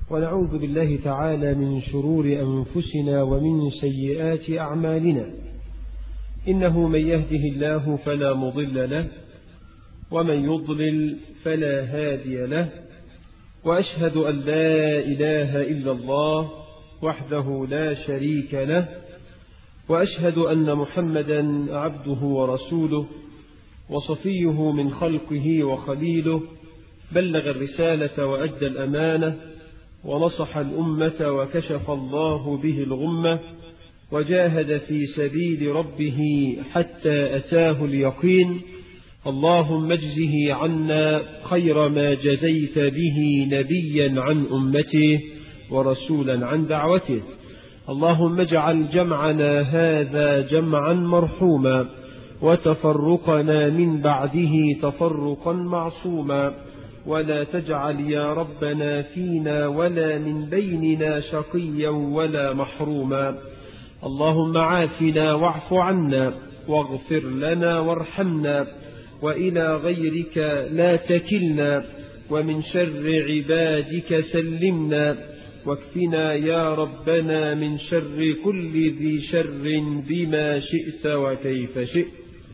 ونعوذ بالله تعالى من شرور أنفسنا ومن سيئات أعمالنا إنه من يهده الله فلا مضل له ومن يضلل فلا هادي له وأشهد أن لا إله إلا الله وحده لا شريك له وأشهد أن محمدا عبده ورسوله وصفيه من خلقه وخليله بلغ الرسالة وأدى الأمانة ونصح الأمة وكشف الله به الغمة وجاهد في سبيل ربه حتى أتاه اليقين اللهم اجزه عنا خير ما جزيت به نبيا عن أمته ورسولا عن دعوته اللهم اجعل جمعنا هذا جمعا مرحوما وتفرقنا من بعده تفرقا معصوما ولا تجعل يا ربنا فينا ولا من بيننا شقيا ولا محروما اللهم عافنا واعف عنا واغفر لنا وارحمنا وإلى غيرك لا تكلنا ومن شر عبادك سلمنا واكفنا يا ربنا من شر كل ذي شر بما شئت وكيف شئت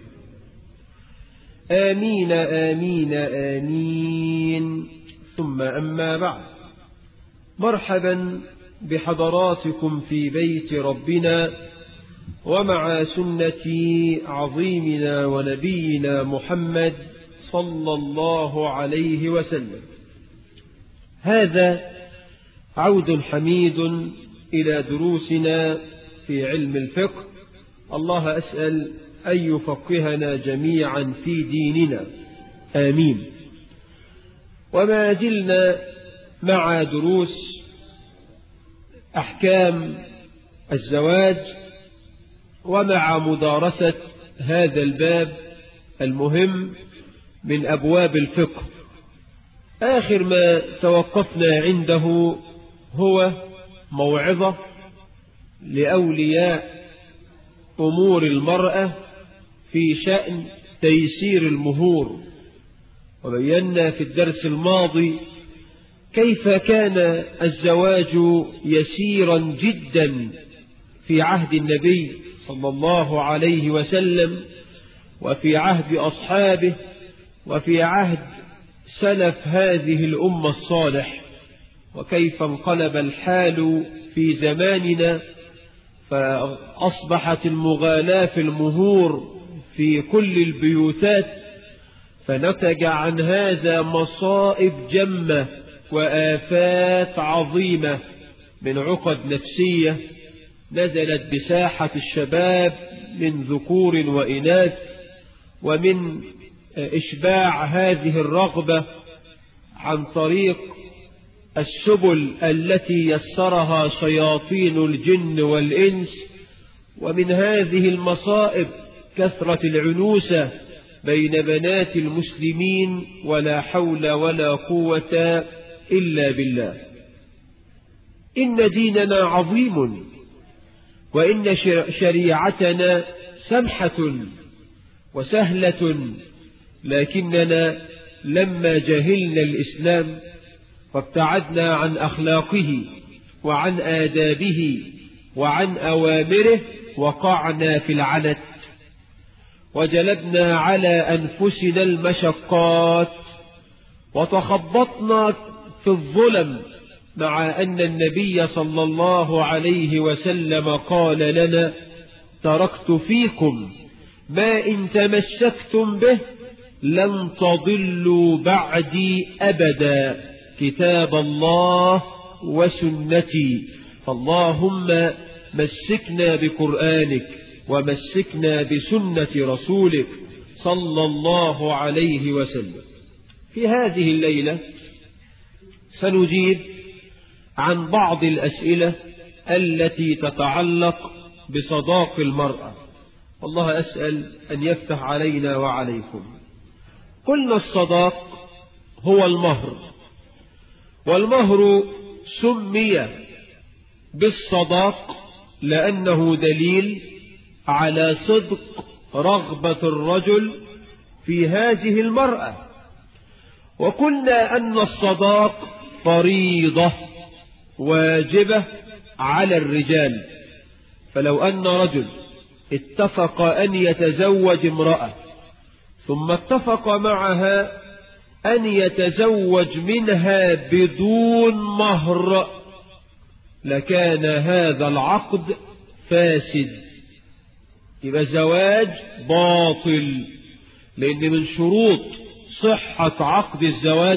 آمين آمين آمين ثم أما بعد مرحبا بحضراتكم في بيت ربنا ومع سنة عظيمنا ونبينا محمد صلى الله عليه وسلم هذا عود حميد إلى دروسنا في علم الفقه الله أسأل أن يفقهنا جميعا في ديننا آمين وما زلنا مع دروس أحكام الزواج ومع مدارسة هذا الباب المهم من أبواب الفقه آخر ما توقفنا عنده هو موعظة لأولياء أمور المرأة في شأن تيسير المهور وبينا في الدرس الماضي كيف كان الزواج يسيرا جدا في عهد النبي صلى الله عليه وسلم وفي عهد أصحابه وفي عهد سلف هذه الأمة الصالح وكيف انقلب الحال في زماننا فأصبحت المغالاة في المهور في كل البيوتات فنتج عن هذا مصائب جمة وآفات عظيمة من عقد نفسية نزلت بساحة الشباب من ذكور وإناث ومن إشباع هذه الرغبة عن طريق السبل التي يسرها شياطين الجن والإنس ومن هذه المصائب كثرة العنوسة بين بنات المسلمين ولا حول ولا قوة إلا بالله إن ديننا عظيم وإن شريعتنا سمحة وسهلة لكننا لما جهلنا الإسلام وابتعدنا عن أخلاقه وعن آدابه وعن أوامره وقعنا في العنت وجلبنا على أنفسنا المشقات وتخبطنا في الظلم مع أن النبي صلى الله عليه وسلم قال لنا تركت فيكم ما إن تمسكتم به لن تضلوا بعدي أبدا كتاب الله وسنتي فاللهم مسكنا بقرآنك ومسكنا بسنة رسولك صلى الله عليه وسلم في هذه الليلة سنجيب عن بعض الأسئلة التي تتعلق بصداق المرأة والله أسأل أن يفتح علينا وعليكم قلنا الصداق هو المهر والمهر سمي بالصداق لأنه دليل على صدق رغبة الرجل في هذه المرأة وقلنا أن الصداق فريضة واجبة على الرجال فلو أن رجل اتفق أن يتزوج امرأة ثم اتفق معها أن يتزوج منها بدون مهر لكان هذا العقد فاسد يبقى زواج باطل لأن من شروط صحة عقد الزواج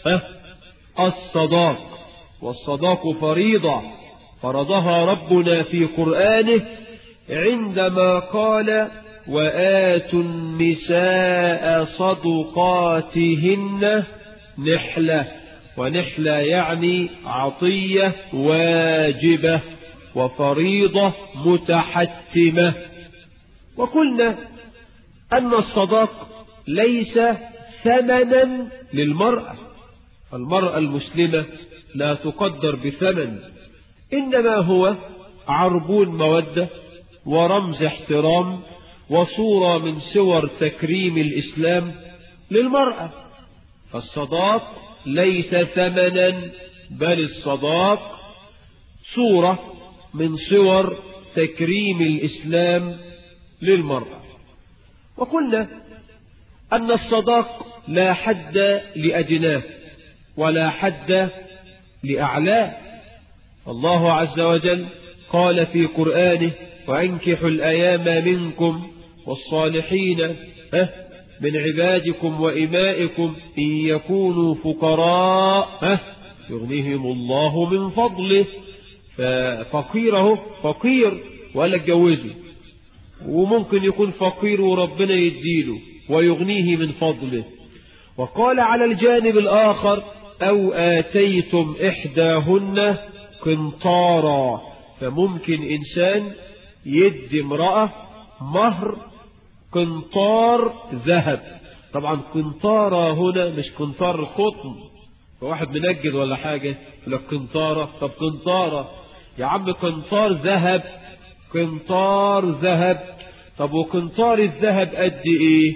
الصداق والصداق فريضة فرضها ربنا في قرآنه عندما قال وآتوا النساء صدقاتهن نحلة ونحلة يعني عطية واجبة وفريضة متحتمة وقلنا أن الصداق ليس ثمنا للمرأة المرأة المسلمة لا تقدر بثمن إنما هو عربون مودة ورمز احترام وصورة من صور تكريم الإسلام للمرأة فالصداق ليس ثمنا بل الصداق صورة من صور تكريم الإسلام للمرأة وقلنا أن الصداق لا حد لأدناه ولا حد لأعلاه الله عز وجل قال في قرآنه وأنكحوا الأيام منكم والصالحين من عبادكم وإمائكم إن يكونوا فقراء يغنيهم الله من فضله ففقيره فقير وقال لك جوزه وممكن يكون فقير وربنا يديله ويغنيه من فضله وقال على الجانب الآخر أو آتيتم إحداهن قنطارا فممكن إنسان يدي امرأة مهر قنطار ذهب طبعا قنطارة هنا مش قنطار قطن واحد منجد ولا حاجة يقول لك قنطارة طب قنطارة يا عم قنطار ذهب قنطار ذهب طب وقنطار الذهب قد ايه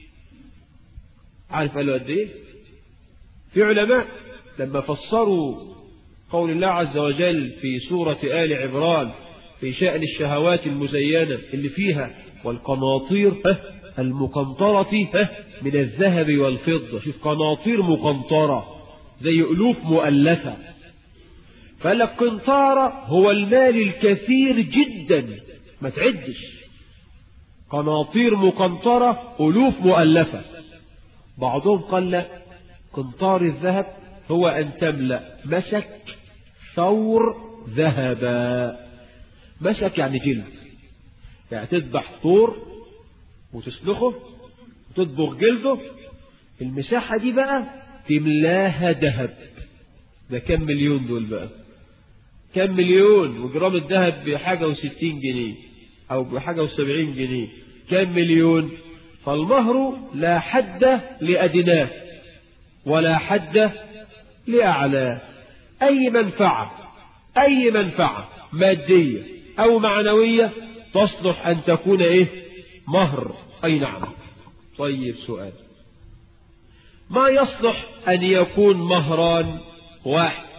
عارف قالوا قد ايه في علماء لما فسروا قول الله عز وجل في سورة آل عمران في شأن الشهوات المزينة اللي فيها والقناطير المقنطرة من الذهب والفضة شوف قناطير مقنطرة زي ألوف مؤلفة فقال لك قنطارة هو المال الكثير جدا ما تعدش قناطير مقنطرة ألوف مؤلفة بعضهم قال لا قنطار الذهب هو أن تملأ مسك ثور ذهبا مسك يعني جلد يعني تذبح طور وتسلخه وتطبخ جلده المساحة دي بقى تملاها ذهب ده كم مليون دول بقى كم مليون وجرام الذهب بحاجة وستين جنيه أو بحاجة وسبعين جنيه كم مليون فالمهر لا حد لأدناه ولا حد لأعلاه أي منفعة أي منفعة مادية أو معنوية تصلح أن تكون إيه مهر أي نعم طيب سؤال ما يصلح أن يكون مهران واحد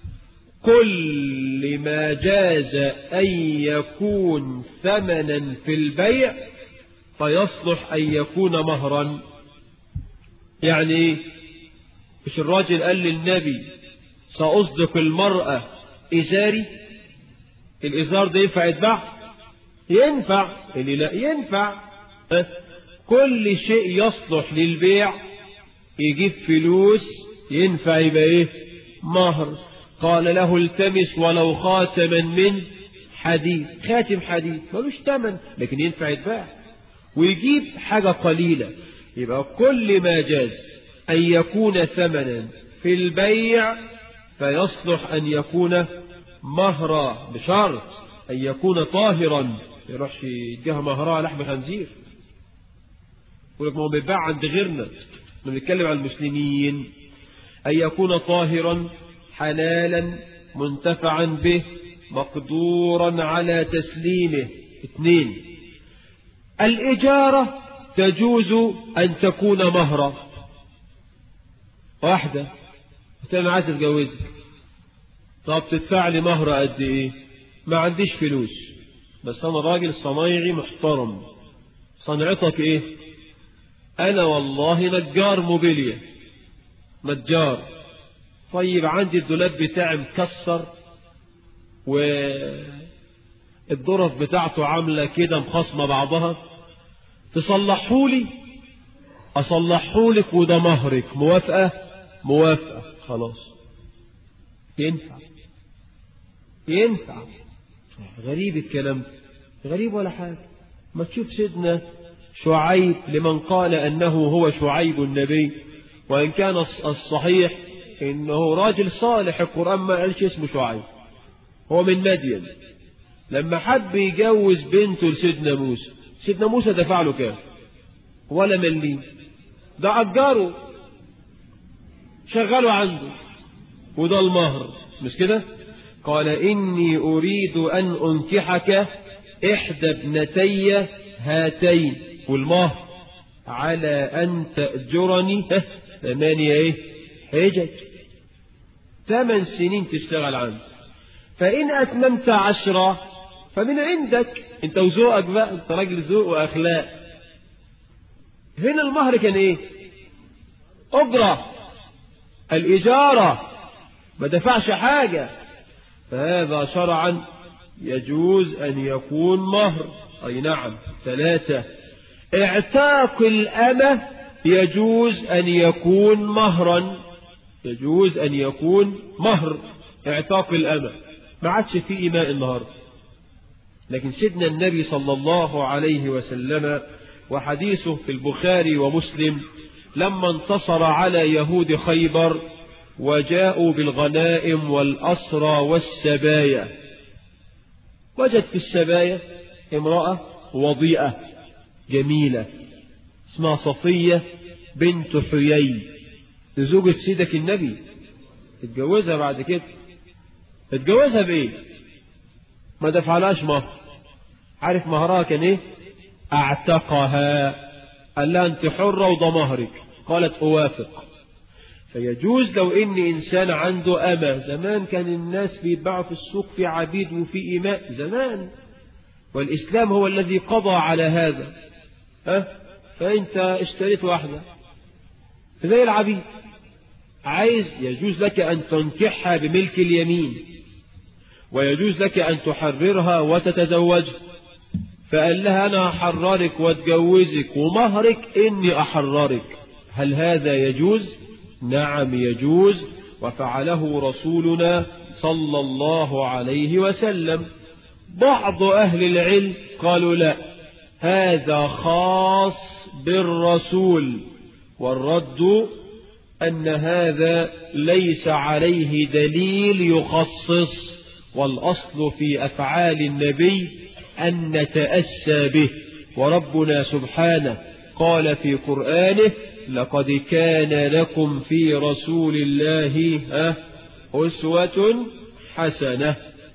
كل ما جاز أن يكون ثمنا في البيع فيصلح أن يكون مهرا يعني مش الراجل قال للنبي سأصدق المرأة إزاري الإزار ده ينفع يتباع ينفع اللي لا ينفع كل شيء يصلح للبيع يجيب فلوس ينفع يبقى ايه مهر قال له التمس ولو خاتما من حديد خاتم حديد ملوش ثمن لكن ينفع يتباع ويجيب حاجة قليلة يبقى كل ما جاز أن يكون ثمنا في البيع فيصلح أن يكون مهرا بشرط أن يكون طاهرا يروحش يديها مهرها لحم خنزير يقول لك ما هو بيتباع عند غيرنا بنتكلم عن المسلمين أن يكون طاهرا حلالا منتفعا به مقدورا على تسليمه اثنين الإجارة تجوز أن تكون مهرا واحدة قلت أنا عايز أتجوزك طب تدفع لي مهر قد ايه ما عنديش فلوس بس انا راجل صنايعي محترم صنعتك ايه انا والله نجار موبيليا نجار طيب عندي الدولاب بتاعي مكسر والظرف بتاعته عاملة كده مخصمة بعضها تصلحولي أصلحهولك وده مهرك موافقة موافقة خلاص ينفع ينفع غريب الكلام غريب ولا حاجة ما تشوف سيدنا شعيب لمن قال أنه هو شعيب النبي وإن كان الصحيح إنه راجل صالح القرآن ما قالش اسمه شعيب هو من مدين لما حب يجوز بنته لسيدنا موسى سيدنا موسى دفع له كام ولا مليم ده أجره شغله عنده وده المهر مش كده قال إني أريد أن أنكحك إحدى ابنتي هاتين والمهر على أن تأجرني ثمانية إيه حجج ثمان سنين تشتغل عنه فإن أتممت عشرة فمن عندك أنت وذوقك بقى أنت راجل ذوق وأخلاق هنا المهر كان إيه أجرة الإجارة ما دفعش حاجة فهذا شرعا يجوز أن يكون مهر أي نعم ثلاثة اعتاق الأمة يجوز أن يكون مهرا يجوز أن يكون مهر اعتاق الأمة ما عادش في إيماء النهاردة لكن سيدنا النبي صلى الله عليه وسلم وحديثه في البخاري ومسلم لما انتصر على يهود خيبر وجاءوا بالغنائم والأسرى والسبايا وجد في السبايا امرأة وضيئة جميلة اسمها صفية بنت حيي زوجة سيدك النبي اتجوزها بعد كده اتجوزها بايه ما دفعلاش مهر عارف مهرها كان ايه اعتقها قال لها انت حرة وده مهرك قالت اوافق فيجوز لو ان انسان عنده اما زمان كان الناس بيتباعوا في السوق في عبيد وفي ايماء زمان والاسلام هو الذي قضى على هذا ها فانت اشتريت واحدة زي العبيد عايز يجوز لك ان تنكحها بملك اليمين ويجوز لك ان تحررها وتتزوجها فقال لها انا احررك واتجوزك ومهرك اني احررك هل هذا يجوز نعم يجوز وفعله رسولنا صلى الله عليه وسلم بعض أهل العلم قالوا لا هذا خاص بالرسول والرد أن هذا ليس عليه دليل يخصص والأصل في أفعال النبي أن نتأسى به وربنا سبحانه قال في قرآنه لقد كان لكم في رسول الله أسوة حسنة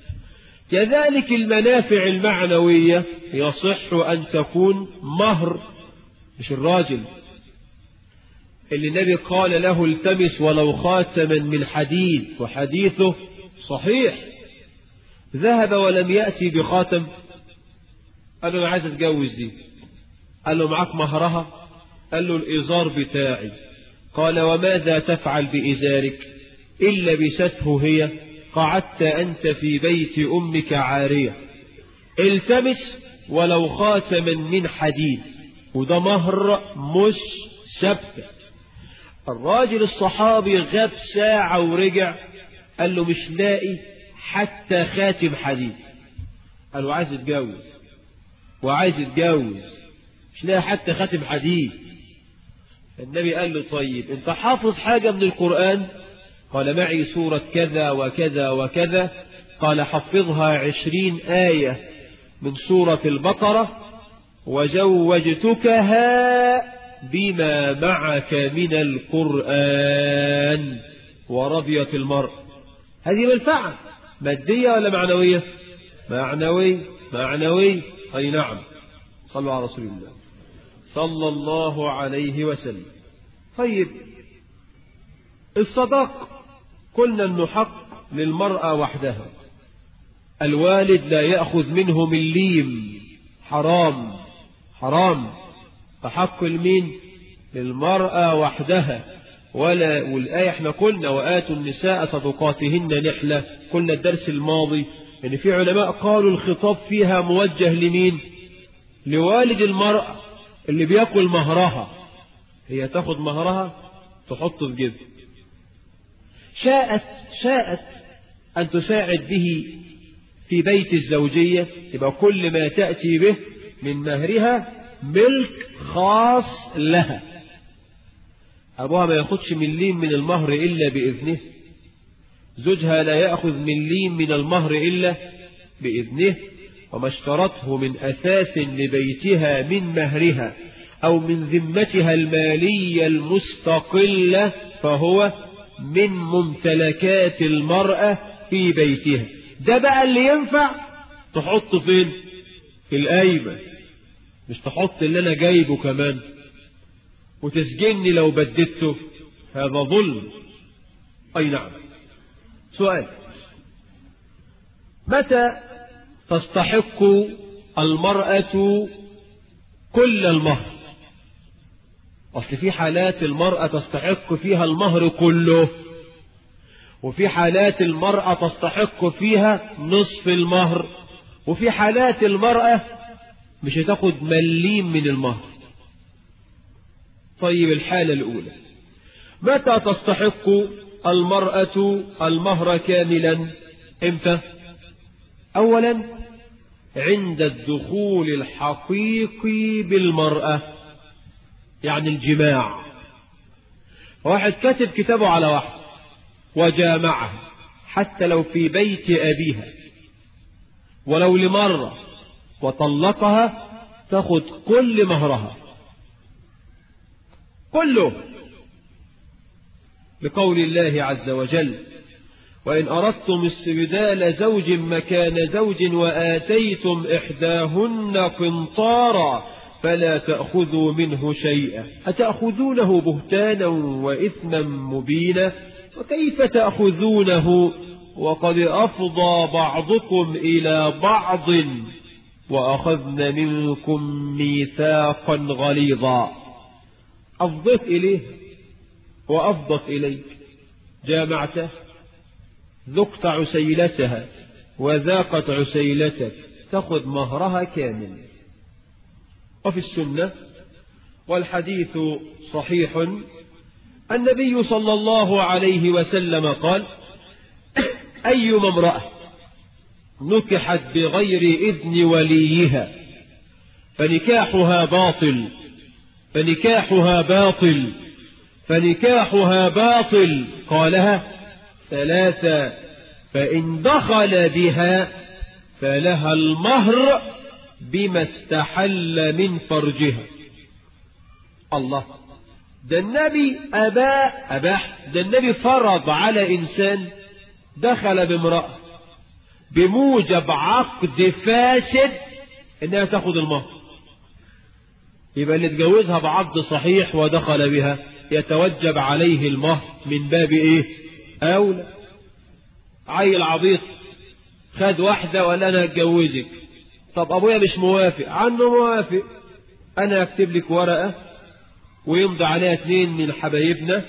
كذلك المنافع المعنوية يصح أن تكون مهر مش الراجل اللي النبي قال له التمس ولو خاتما من حديد وحديثه صحيح ذهب ولم يأتي بخاتم قال له أنا عايز أتجوز دي قال له معاك مهرها قال له الإزار بتاعي قال وماذا تفعل بإزارك إن لبسته هي قعدت أنت في بيت أمك عارية التمس ولو خاتما من حديد وده مهر مش سبت الراجل الصحابي غاب ساعة ورجع قال له مش لاقي حتى خاتم حديد قال له عايز يتجوز وعايز يتجوز مش لاقي حتى خاتم حديد النبي قال له طيب انت حافظ حاجة من القرآن قال معي سورة كذا وكذا وكذا قال حفظها عشرين آية من سورة البقرة وزوجتكها بما معك من القرآن ورضيت المرء هذه منفعة مادية ولا معنوية معنوي معنوي أي نعم صلوا على رسول الله صلى الله عليه وسلم طيب الصداق قلنا انه حق للمرأة وحدها الوالد لا يأخذ منه مليم حرام حرام فحق المين للمرأة وحدها ولا والآية احنا قلنا وآتوا النساء صدقاتهن نحلة قلنا الدرس الماضي ان يعني في علماء قالوا الخطاب فيها موجه لمين لوالد المرأة اللي بياكل مهرها هي تاخد مهرها تحطه في جيبها شاءت شاءت أن تساعد به في بيت الزوجية يبقى كل ما تأتي به من مهرها ملك خاص لها أبوها ما ياخدش مليم من المهر إلا بإذنه زوجها لا يأخذ مليم من المهر إلا بإذنه وما اشترته من أثاث لبيتها من مهرها أو من ذمتها المالية المستقلة فهو من ممتلكات المرأة في بيتها ده بقى اللي ينفع تحطه فين في القايمة مش تحط اللي أنا جايبه كمان وتسجني لو بددته هذا ظلم أي نعم سؤال متى تستحق المرأة كل المهر أصل في حالات المرأة تستحق فيها المهر كله وفي حالات المرأة تستحق فيها نصف المهر وفي حالات المرأة مش هتاخد مليم من المهر طيب الحالة الأولى متى تستحق المرأة المهر كاملا امتى أولا عند الدخول الحقيقي بالمرأة يعني الجماع واحد كتب كتابه على واحد وجامعها حتى لو في بيت أبيها ولو لمرة وطلقها تاخد كل مهرها كله لقول الله عز وجل وإن أردتم استبدال زوج مكان زوج وآتيتم إحداهن قنطارا فلا تأخذوا منه شيئا أتأخذونه بهتانا وإثما مبينا وكيف تأخذونه وقد أفضى بعضكم إلى بعض وأخذن منكم ميثاقا غليظا أفضت إليه وأفضت إليك جامعته ذقت عسيلتها وذاقت عسيلتك تأخذ مهرها كامل وفي السنة والحديث صحيح النبي صلى الله عليه وسلم قال أيما امرأة نكحت بغير إذن وليها فنكاحها باطل فنكاحها باطل فنكاحها باطل قالها ثلاثة فإن دخل بها فلها المهر بما استحل من فرجها الله ده النبي أباء أباح ده النبي فرض على إنسان دخل بامرأة بموجب عقد فاسد إنها تاخد المهر يبقى اللي اتجوزها بعقد صحيح ودخل بها يتوجب عليه المهر من باب ايه اولى عيل عبيط خد واحدة ولا انا اتجوزك طب ابويا مش موافق عنه موافق انا اكتب لك ورقة ويمضي عليها اتنين من حبايبنا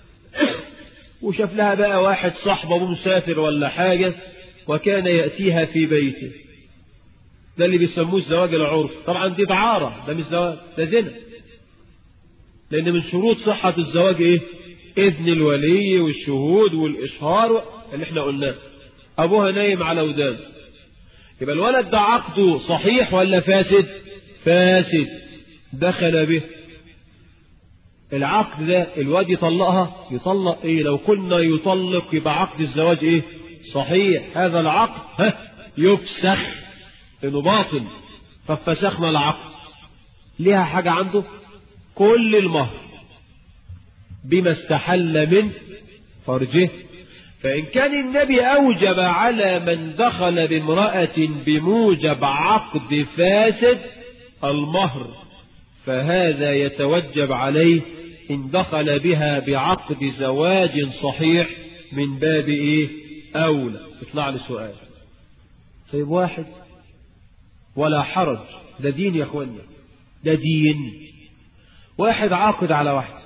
وشاف لها بقى واحد صاحبه ابوه مسافر ولا حاجة وكان يأتيها في بيته ده اللي بيسموه الزواج العرف طبعا دي دعارة ده مش زواج ده زنا لأن من شروط صحة الزواج إيه إذن الولي والشهود والإشهار اللي احنا قلناه أبوها نايم على ودان يبقى الولد ده عقده صحيح ولا فاسد فاسد دخل به العقد ده الواد يطلقها يطلق ايه لو كنا يطلق يبقى عقد الزواج ايه صحيح هذا العقد ها يفسخ انه باطل ففسخنا العقد ليها حاجة عنده كل المهر بما استحل من فرجه فإن كان النبي أوجب على من دخل بامرأة بموجب عقد فاسد المهر فهذا يتوجب عليه إن دخل بها بعقد زواج صحيح من باب إيه أولى يطلع لي سؤال طيب واحد ولا حرج ده دين يا اخوانا ده دين واحد عاقد على واحد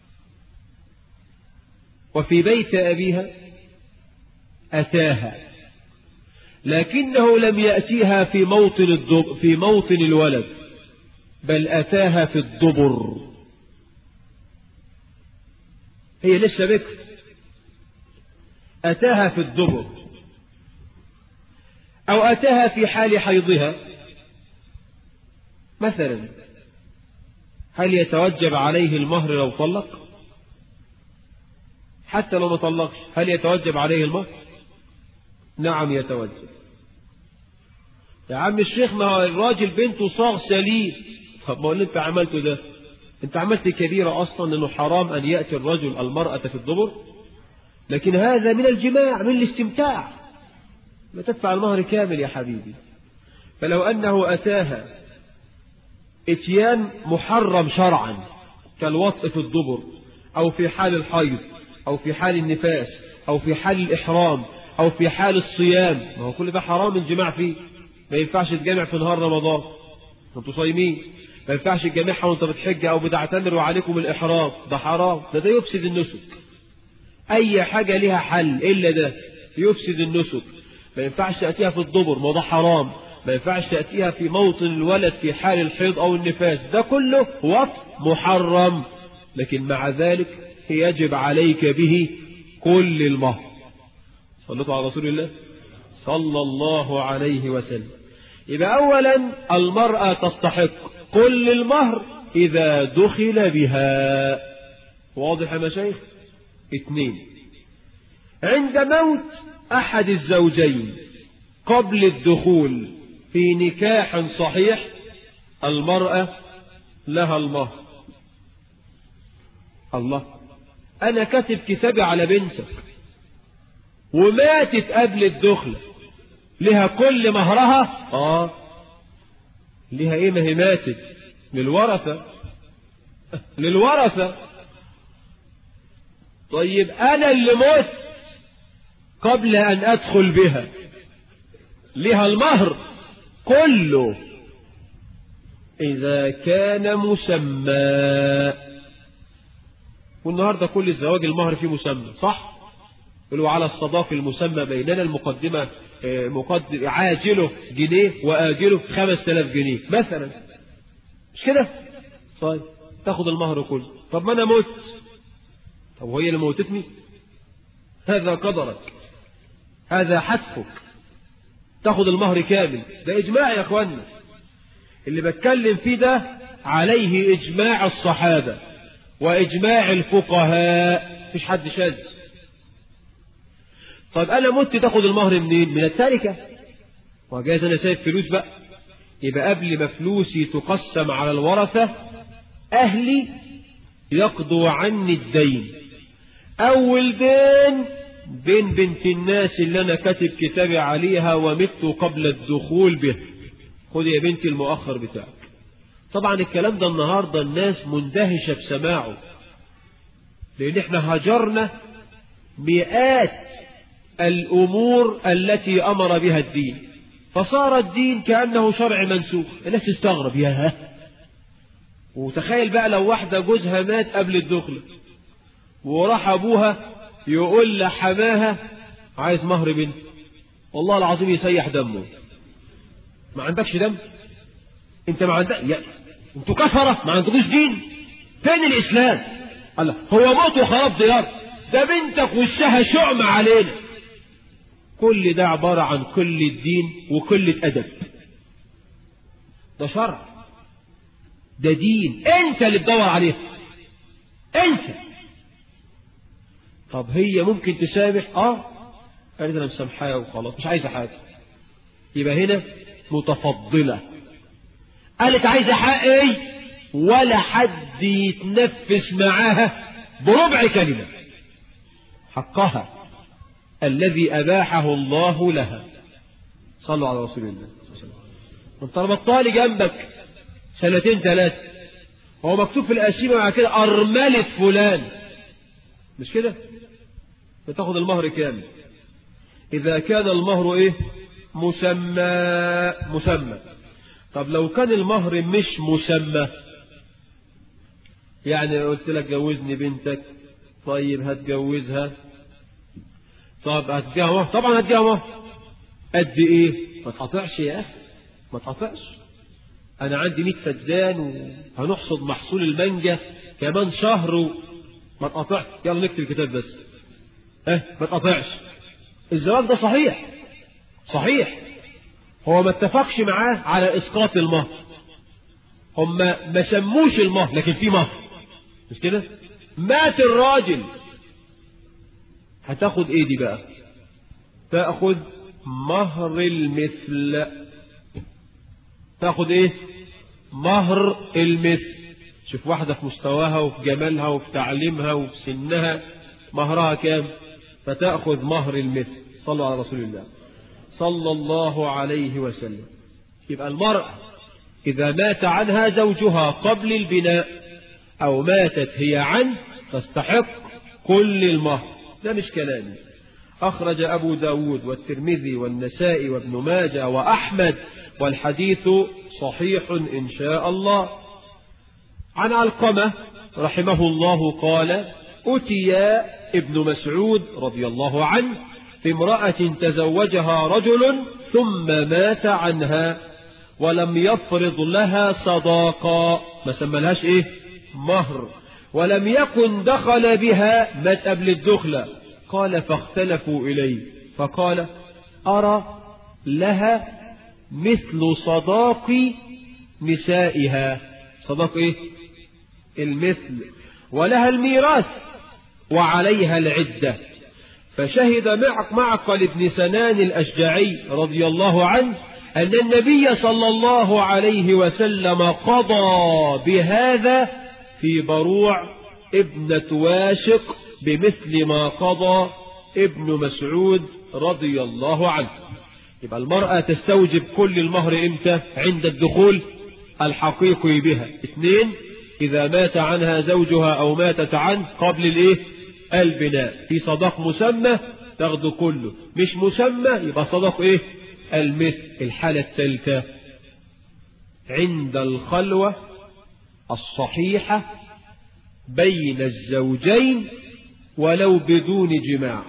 وفي بيت أبيها أتاها لكنه لم يأتيها في موطن, الدب في موطن الولد بل أتاها في الدبر هي لسه بكر أتاها في الدبر أو أتاها في حال حيضها مثلا هل يتوجب عليه المهر لو طلق حتى لو ما طلقش هل يتوجب عليه المهر نعم يتوجب يا عم الشيخ ما هو الراجل بنته صاغ سليم طب ما اللي انت عملته ده انت عملت كبيرة اصلا انه حرام ان يأتي الرجل المرأة في الدبر لكن هذا من الجماع من الاستمتاع لا تدفع المهر كامل يا حبيبي فلو أنه أتاها اتيان محرم شرعا كالوطء في الدبر أو في حال الحيض أو في حال النفاس أو في حال الإحرام أو في حال الصيام ما هو كل ده حرام الجماع فيه ما ينفعش تجمع في نهار رمضان انتوا صايمين ما ينفعش تجمعها وانت بتحج أو بتعتمر وعليكم الإحرام ده حرام ده ده يفسد النسك أي حاجة لها حل إلا ده يفسد النسك ما ينفعش تأتيها في الدبر ما ده حرام ما ينفعش تأتيها في موطن الولد في حال الحيض أو النفاس ده كله وقت محرم لكن مع ذلك يجب عليك به كل المهر صليت على رسول الله صلى الله عليه وسلم يبقى أولا المرأة تستحق كل المهر إذا دخل بها واضح يا مشايخ اثنين عند موت أحد الزوجين قبل الدخول في نكاح صحيح المرأة لها المهر الله أنا كاتب كتابي على بنتك وماتت قبل الدخل لها كل مهرها آه لها إيه ما هي ماتت للورثة للورثة طيب أنا اللي مت قبل أن أدخل بها لها المهر كله إذا كان مسمى والنهاردة كل الزواج المهر فيه مسمى صح يقولوا على الصداق المسمى بيننا المقدمة مقدم عاجله جنيه وآجله خمس تلاف جنيه مثلا مش كده طيب تاخد المهر كله طب ما أنا مت طب وهي اللي موتتني هذا قدرك هذا حتفك تاخد المهر كامل ده إجماع يا أخوانا اللي بتكلم فيه ده عليه إجماع الصحابة وإجماع الفقهاء مفيش حد شاذ طيب أنا مت تاخد المهر منين من التركة وجايز أنا سايب فلوس بقى يبقى قبل ما فلوسي تقسم على الورثة أهلي يقضوا عني الدين أول دين بين بنت الناس اللي أنا كاتب كتابي عليها ومت قبل الدخول به خذ يا بنتي المؤخر بتاعك طبعا الكلام ده النهاردة الناس مندهشة بسماعه لأن احنا هجرنا مئات الأمور التي أمر بها الدين فصار الدين كأنه شرع منسوخ الناس تستغرب يا وتخيل بقى لو واحدة جوزها مات قبل الدخل وراح أبوها يقول لحماها عايز مهر بنت والله العظيم يسيح دمه ما عندكش دم انت ما عندك يا انتوا كفرة ما عندكوش دين فين الإسلام الله هو موت وخراب ديار ده بنتك وشها شعم علينا كل ده عبارة عن كل الدين وكل أدب ده شرع ده دين انت اللي تدور عليه انت طب هي ممكن تسامح اه قالت انا مسامحاها وخلاص مش عايزه حاجه يبقى هنا متفضله قالت عايزه حق ايه ولا حد يتنفس معاها بربع كلمه حقها الذي اباحه الله لها صلوا على رسول الله انت ربطالي جنبك سنتين ثلاثه هو مكتوب في القسيمه مع كده ارمله فلان مش كده بتاخد المهر كامل إذا كان المهر إيه مسمى مسمى طب لو كان المهر مش مسمى يعني قلت لك جوزني بنتك طيب هتجوزها طب هتجيها مهر طبعا هتجيها مهر قد ايه ما تقطعش يا اخي ما تقطعش انا عندي 100 فدان وهنحصد محصول المانجا كمان شهر و... ما تقطعش يلا نكتب الكتاب بس اه ما تقطعش الزواج ده صحيح صحيح هو ما اتفقش معاه على اسقاط المهر هم ما سموش المهر لكن في مهر مش كده مات الراجل هتاخد ايه دي بقى تاخد مهر المثل تاخد ايه مهر المثل شوف واحدة في مستواها وفي جمالها وفي تعليمها وفي سنها مهرها كام فتأخذ مهر المثل صلوا على رسول الله صلى الله عليه وسلم يبقى المرأة إذا مات عنها زوجها قبل البناء أو ماتت هي عنه تستحق كل المهر ده مش كلامي أخرج أبو داود والترمذي والنسائي وابن ماجه وأحمد والحديث صحيح إن شاء الله عن علقمة رحمه الله قال أتي ابن مسعود رضي الله عنه بامرأة تزوجها رجل ثم مات عنها ولم يفرض لها صداقا ما سملهاش ايه مهر ولم يكن دخل بها مات قبل الدخلة قال فاختلفوا إليه فقال أرى لها مثل صداق نسائها صداق إيه المثل ولها الميراث وعليها العدة فشهد معق معقل بن سنان الأشجعي رضي الله عنه أن النبي صلى الله عليه وسلم قضى بهذا في بروع ابنة واشق بمثل ما قضى ابن مسعود رضي الله عنه يبقى المرأة تستوجب كل المهر امتى عند الدخول الحقيقي بها اثنين إذا مات عنها زوجها أو ماتت عنه قبل الايه البناء في صداق مسمى تاخده كله مش مسمى يبقى صداق ايه المثل الحالة الثالثة عند الخلوة الصحيحة بين الزوجين ولو بدون جماع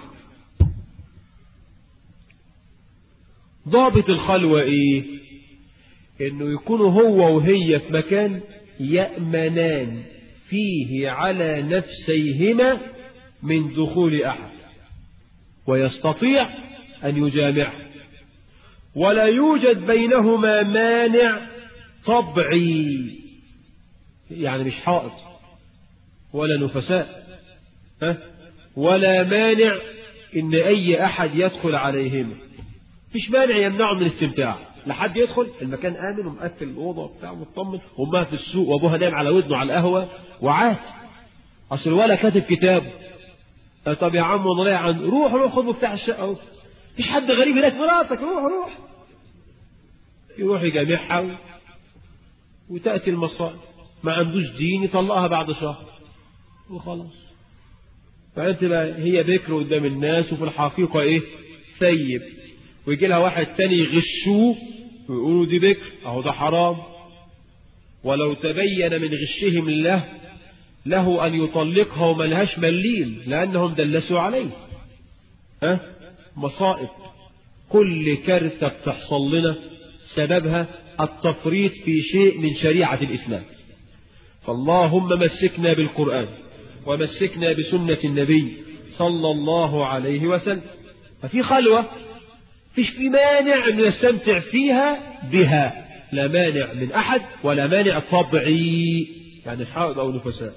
ضابط الخلوة ايه انه يكونوا هو وهي في مكان يأمنان فيه على نفسيهما من دخول أحد ويستطيع أن يجامعه ولا يوجد بينهما مانع طبعي يعني مش حائط ولا نفساء ها ولا مانع ان اي احد يدخل عليهما مش مانع يمنعه من الاستمتاع لحد يدخل المكان امن ومقفل الاوضه وبتاع مطمن وامها في السوق وابوها نايم على ودنه على القهوه وعاد اصل ولا كاتب كتاب طب يا عم وانا رايح عن روح روح خد مفتاح الشقه اهو مفيش حد غريب هناك مراتك روح روح يروح يجامعها و... وتاتي المصائب ما عندوش دين يطلقها بعد شهر وخلاص فانت بقى هي بكر قدام الناس وفي الحقيقه ايه ثيب ويجي لها واحد تاني يغشوه ويقولوا دي بكر اهو ده حرام ولو تبين من غشهم له له أن يطلقها وملهاش مليل لأنهم دلسوا عليه أه؟ مصائب كل كارثة بتحصل لنا سببها التفريط في شيء من شريعة الإسلام فاللهم مسكنا بالقرآن ومسكنا بسنة النبي صلى الله عليه وسلم ففي خلوة فيش في مانع أن نستمتع فيها بها لا مانع من أحد ولا مانع طبعي يعني حائض أو نفساء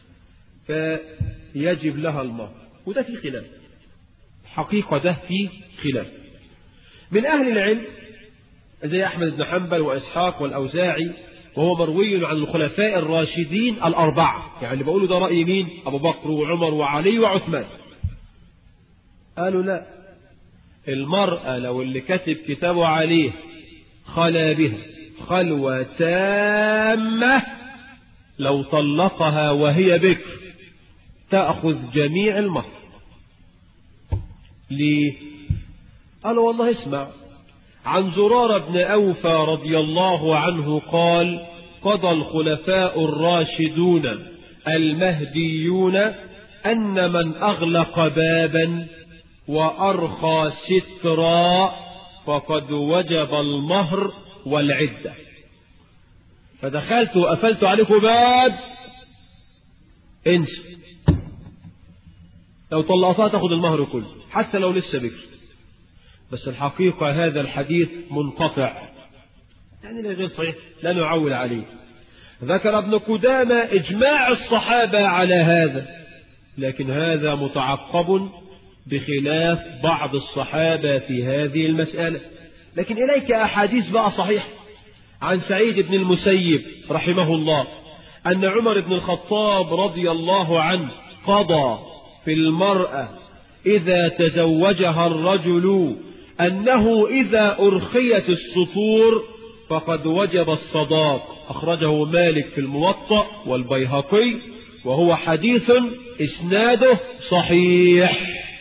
فيجب لها المهر وده في خلاف حقيقة ده في خلاف من أهل العلم زي أحمد بن حنبل وإسحاق والأوزاعي وهو مروي عن الخلفاء الراشدين الأربعة يعني اللي بقوله ده رأي مين أبو بكر وعمر وعلي وعثمان قالوا لا المرأة لو اللي كتب كتابه عليه خلا بها خلوة تامة لو طلقها وهي بكر تأخذ جميع المهر ليه قال والله اسمع عن زرار بن أوفى رضي الله عنه قال قضى الخلفاء الراشدون المهديون أن من أغلق بابا وأرخى سترا فقد وجب المهر والعدة فدخلت وقفلت عليكم باب انسى لو طلقتها تاخد المهر كله حتى لو لسه بكر بس الحقيقة هذا الحديث منقطع يعني لا غير صحيح لا نعول عليه ذكر ابن قدامة إجماع الصحابة على هذا لكن هذا متعقب بخلاف بعض الصحابة في هذه المسألة لكن إليك أحاديث بقى صحيح عن سعيد بن المسيب رحمه الله أن عمر بن الخطاب رضي الله عنه قضى في المرأة إذا تزوجها الرجل أنه إذا أرخيت السطور فقد وجب الصداق أخرجه مالك في الموطأ والبيهقي وهو حديث إسناده صحيح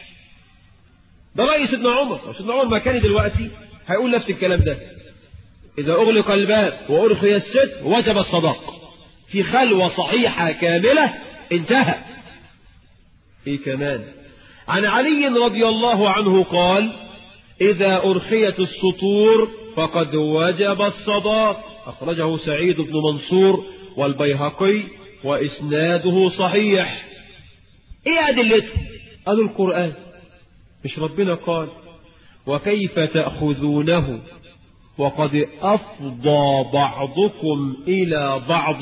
ده رأي سيدنا عمر سيدنا عمر ما كان دلوقتي هيقول نفس الكلام ده إذا أغلق الباب وأرخي الست وجب الصداق في خلوة صحيحة كاملة انتهى إيه كمان عن علي رضي الله عنه قال إذا أرخيت السطور فقد وجب الصداق أخرجه سعيد بن منصور والبيهقي وإسناده صحيح إيه أدلته قالوا القرآن مش ربنا قال وكيف تأخذونه وقد أفضى بعضكم إلى بعض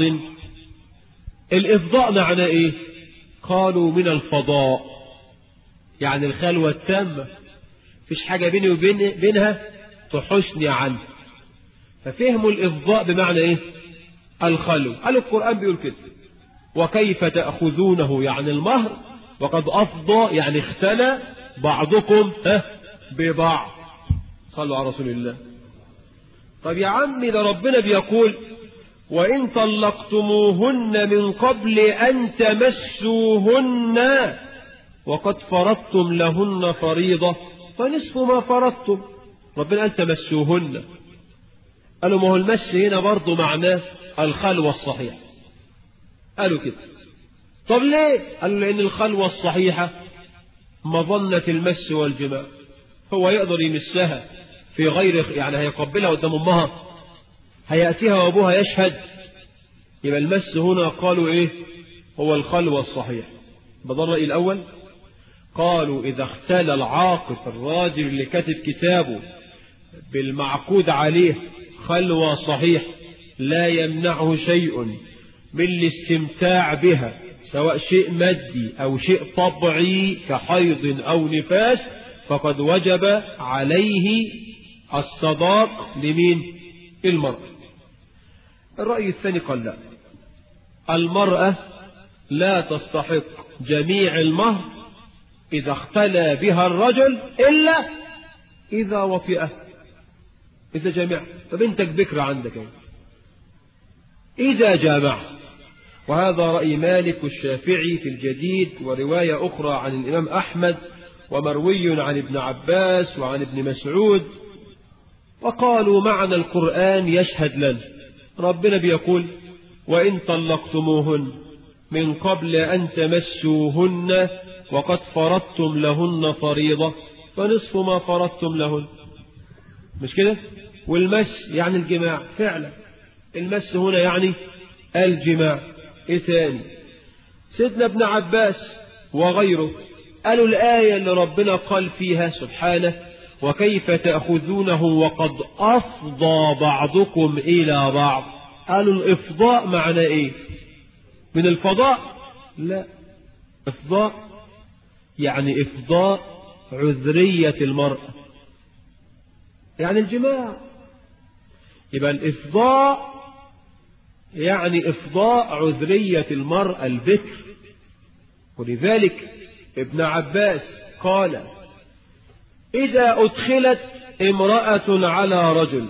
الإفضاء معنى إيه قالوا من الفضاء يعني الخلوة التامة فيش حاجة بيني وبين بينها تحشني عنه ففهموا الإفضاء بمعنى إيه الخلو قال القرآن بيقول كده وكيف تأخذونه يعني المهر وقد أفضى يعني اختلى بعضكم ها ببعض صلوا على رسول الله طب يا عمي ده ربنا بيقول وإن طلقتموهن من قبل أن تمسوهن وقد فرضتم لهن فريضة فنصف ما فرضتم ربنا قال تمسوهن قالوا ما هو المس هنا برضه معناه الخلوة الصحيحة قالوا كده طب ليه قالوا لأن الخلوة الصحيحة مظنة المس والجماع هو يقدر يمسها في غير يعني هيقبلها قدام أمها هيأتيها وأبوها يشهد يبقى المس هنا قالوا إيه هو الخلوة الصحيح بدل الرأي الأول قالوا إذا اختل العاقل الراجل اللي كاتب كتابه بالمعقود عليه خلوة صحيح لا يمنعه شيء من الاستمتاع بها سواء شيء مادي أو شيء طبعي كحيض أو نفاس فقد وجب عليه الصداق لمين المرأة الرأي الثاني قال لا المرأة لا تستحق جميع المهر إذا اختلى بها الرجل إلا إذا وطئه إذا جامع فبنتك بكرة عندك يعني. إذا جامع وهذا رأي مالك والشافعي في الجديد ورواية أخرى عن الإمام أحمد ومروي عن ابن عباس وعن ابن مسعود وقالوا معنى القرآن يشهد لنا ربنا بيقول وإن طلقتموهن من قبل أن تمسوهن وقد فرضتم لهن فريضة فنصف ما فرضتم لهن مش كده والمس يعني الجماع فعلا المس هنا يعني الجماع ايه تاني سيدنا ابن عباس وغيره قالوا الآية اللي ربنا قال فيها سبحانه وكيف تأخذونه وقد أفضى بعضكم إلى بعض قالوا الإفضاء معنى إيه من الفضاء لا إفضاء يعني إفضاء عذرية المرأة يعني الجماع يبقى الإفضاء يعني إفضاء عذرية المرأة البكر ولذلك ابن عباس قال إذا أدخلت امرأة على رجل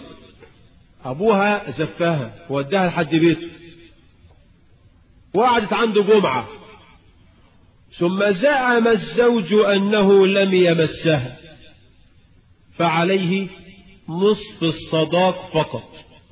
أبوها زفاها ووداها لحد بيته وقعدت عنده جمعة ثم زعم الزوج أنه لم يمسها فعليه نصف الصداق فقط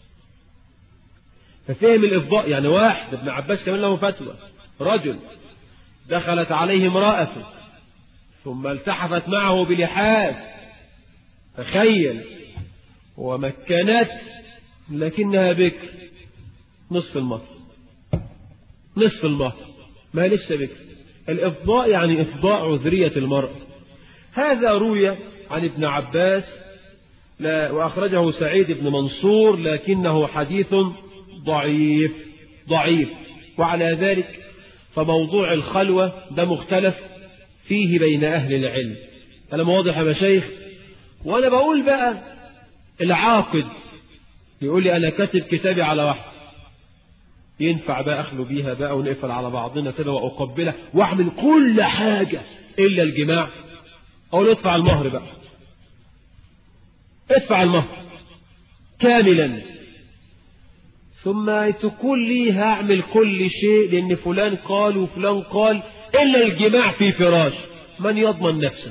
ففهم الإفضاء يعني واحد ابن عباس كمان له فتوى رجل دخلت عليه امرأته ثم التحفت معه بلحاف تخيل ومكنت لكنها بكر نصف المهر نصف المهر ما لسه بكر الإفضاء يعني إفضاء عذرية المرأة هذا روي عن ابن عباس لا وأخرجه سعيد بن منصور لكنه حديث ضعيف ضعيف وعلى ذلك فموضوع الخلوة ده مختلف فيه بين أهل العلم كلام واضح يا مشايخ وأنا بقول بقى العاقد يقول لي أنا كاتب كتابي على واحد ينفع بقى أخلو بيها بقى ونقفل على بعضنا كده وأقبلها وأعمل كل حاجة إلا الجماع أقول ادفع المهر بقى ادفع المهر كاملا ثم تقول لي هعمل كل شيء لأن فلان قال وفلان قال إلا الجماع في فراش من يضمن نفسه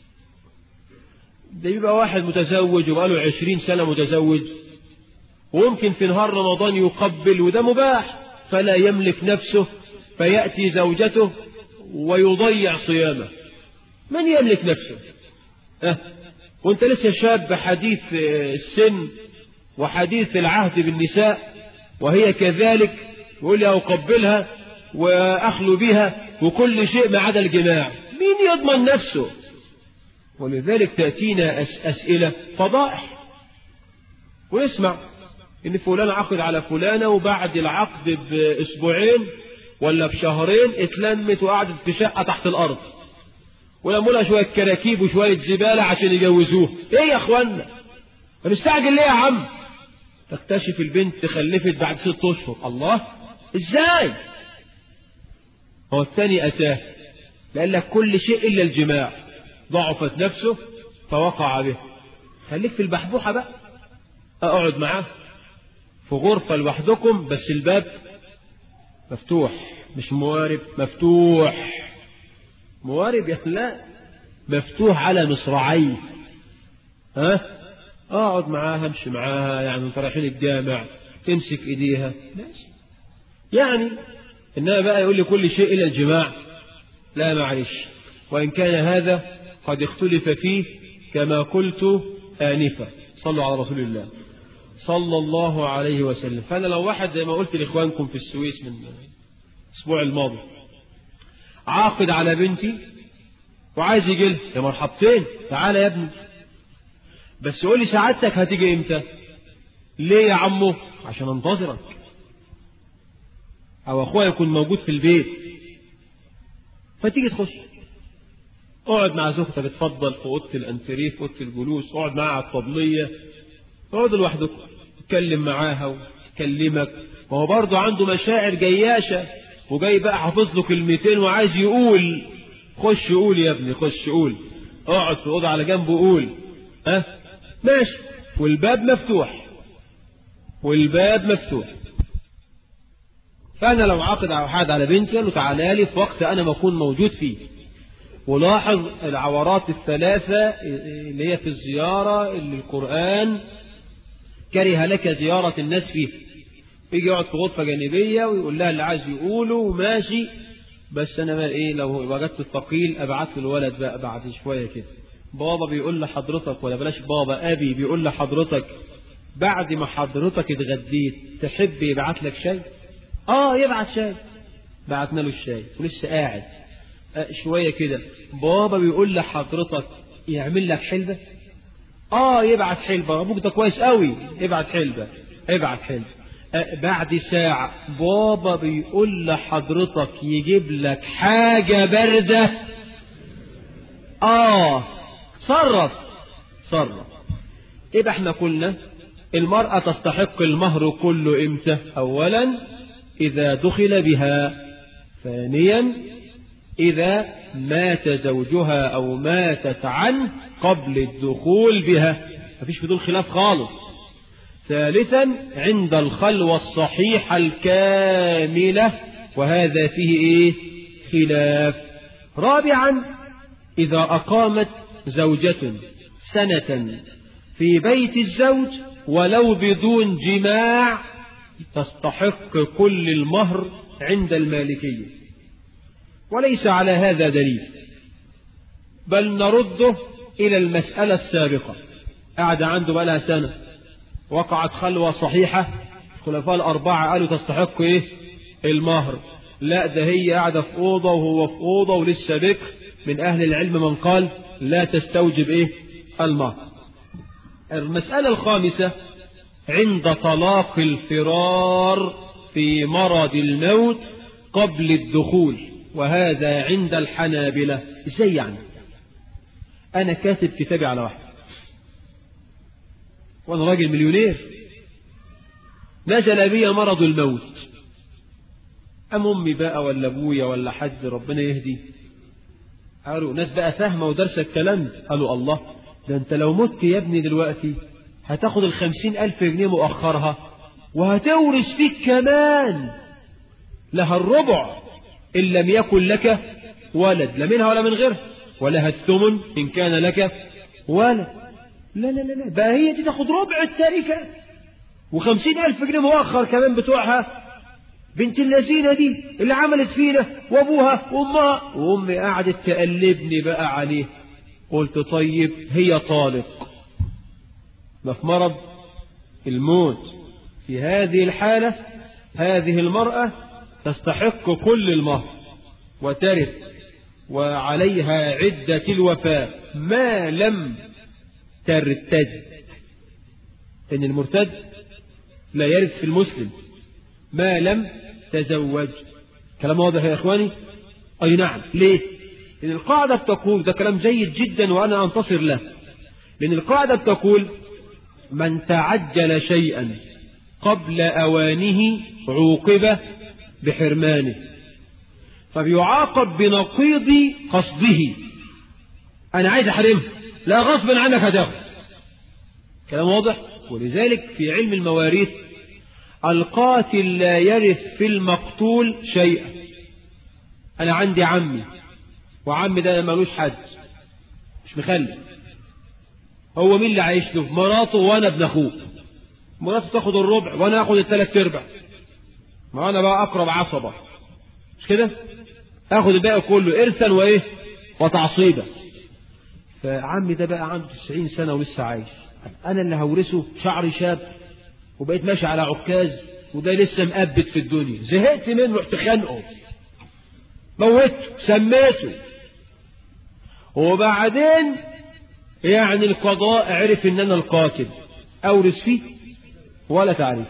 ده يبقى واحد متزوج وبقاله عشرين سنة متزوج وممكن في نهار رمضان يقبل وده مباح فلا يملك نفسه فيأتي زوجته ويضيع صيامه من يملك نفسه أه؟ وانت لسه شاب حديث السن وحديث العهد بالنساء وهي كذلك يقول لي أقبلها وأخلو بها وكل شيء ما عدا الجماع مين يضمن نفسه ولذلك تأتينا أس أسئلة فضائح ونسمع إن فلان عقد على فلانة وبعد العقد بأسبوعين ولا بشهرين اتلمت وقعدت في شقة تحت الأرض ولموا لها شوية كراكيب وشوية زبالة عشان يجوزوه ايه يا اخوانا مستعجل ليه يا عم تكتشف البنت خلفت بعد ست اشهر الله ازاي هو الثاني اتاه لقال لك كل شيء الا الجماع ضعفت نفسه فوقع به خليك في البحبوحة بقى اقعد معاه في غرفة لوحدكم بس الباب مفتوح مش موارب مفتوح موارب يا لا مفتوح على مصراعيه ها اقعد معاها امشي معاها يعني انت رايحين الجامع تمسك ايديها ماشي يعني انما بقى يقول لي كل شيء الا الجماع لا معلش وان كان هذا قد اختلف فيه كما قلت آنفا صلوا على رسول الله صلى الله عليه وسلم فأنا لو واحد زي ما قلت لإخوانكم في السويس من الأسبوع الماضي عاقد على بنتي وعايز يجي لها يا مرحبتين تعالى يا ابني بس يقول لي سعادتك هتيجي امتى ليه يا عمو عشان انتظرك او اخويا يكون موجود في البيت فتيجي تخش اقعد مع زوجتك اتفضل في اوضه الانتريه في اوضه الجلوس اقعد معاها على الطبليه اقعد لوحدك تتكلم معاها وتكلمك وهو برضه عنده مشاعر جياشه وجاي بقى حافظ له كلمتين وعايز يقول خش قول يا ابني خش قول اقعد في الاوضه على جنبه قول ها أه؟ ماشي والباب مفتوح والباب مفتوح فانا لو عقد حد على بنتي قال له تعالى لي في وقت انا ما اكون موجود فيه ولاحظ العورات الثلاثة اللي هي في الزيارة اللي القرآن كره لك زيارة الناس فيه يجي يقعد في غرفة جانبية ويقول لها اللي عايز يقوله وماشي بس انا بقى ايه لو وجدت الثقيل ابعت له الولد بقى بعد شوية كده بابا بيقول لحضرتك ولا بلاش بابا ابي بيقول لحضرتك بعد ما حضرتك اتغديت تحب يبعت لك شاي اه يبعت شاي بعتنا له الشاي ولسه قاعد آه شوية كده بابا بيقول لحضرتك يعمل لك حلبة اه يبعت حلبة ابوك ده كويس قوي ابعت حلبة ابعت حلبة بعد ساعة بابا بيقول لحضرتك يجيب لك حاجة باردة آه صرف صرف يبقى احنا قلنا المرأة تستحق المهر كله امتى أولا إذا دخل بها ثانيا إذا مات زوجها أو ماتت عنه قبل الدخول بها مفيش في دول خلاف خالص ثالثا عند الخلوة الصحيحة الكاملة وهذا فيه إيه خلاف رابعا إذا أقامت زوجة سنة في بيت الزوج ولو بدون جماع تستحق كل المهر عند المالكية وليس على هذا دليل بل نرده إلى المسألة السابقة قعد عنده بقى لها سنة وقعت خلوة صحيحة الخلفاء الأربعة قالوا تستحق إيه المهر لا ده هي قاعدة في أوضة وهو في أوضة ولسه بكر من أهل العلم من قال لا تستوجب إيه المهر المسألة الخامسة عند طلاق الفرار في مرض الموت قبل الدخول وهذا عند الحنابلة ازاي يعني انا كاتب كتابي على واحد وانا راجل مليونير نزل بي مرض الموت ام امي بقى ولا ابويا ولا حد ربنا يهدي قالوا ناس بقى فاهمه ودارسه الكلام قالوا الله ده انت لو مت يا ابني دلوقتي هتاخد الخمسين ألف جنيه مؤخرها وهتورث فيك كمان لها الربع إن لم يكن لك ولد لا منها ولا من غيرها ولها الثمن إن كان لك ولد لا لا لا لا بقى هي دي تاخد ربع التركة وخمسين ألف جنيه مؤخر كمان بتوعها بنت اللذينة دي اللي عملت فينا وابوها وامها وامي قعدت تقلبني بقى عليه قلت طيب هي طالق ما في مرض الموت في هذه الحالة هذه المرأة تستحق كل المهر وترث وعليها عدة الوفاة ما لم ترتد إن المرتد لا يرث في المسلم ما لم تزوج كلام واضح يا إخواني أي نعم ليه لأن القاعدة بتقول ده كلام جيد جدا وأنا أنتصر له لأن القاعدة بتقول من تعجل شيئا قبل أوانه عوقب بحرمانه فبيعاقب بنقيض قصده أنا عايز أحرمه لا غصبا عنك هتاخد كلام واضح ولذلك في علم المواريث القاتل لا يرث في المقتول شيئا أنا عندي عمي وعمي ده ملوش حد مش مخلف هو مين اللي عايش له مراته وانا ابن اخوه مراته تاخد الربع وانا اخد الثلاث ارباع ما انا بقى اقرب عصبة مش كده اخد الباقي كله ارثا وايه وتعصيبا فعمي ده بقى عنده 90 سنة ولسه عايش انا اللي هورثه شعري شاب وبقيت ماشي على عكاز وده لسه مقبت في الدنيا زهقت منه رحت خانقه موته سميته وبعدين يعني القضاء عرف ان انا القاتل اورث فيه ولا تعريف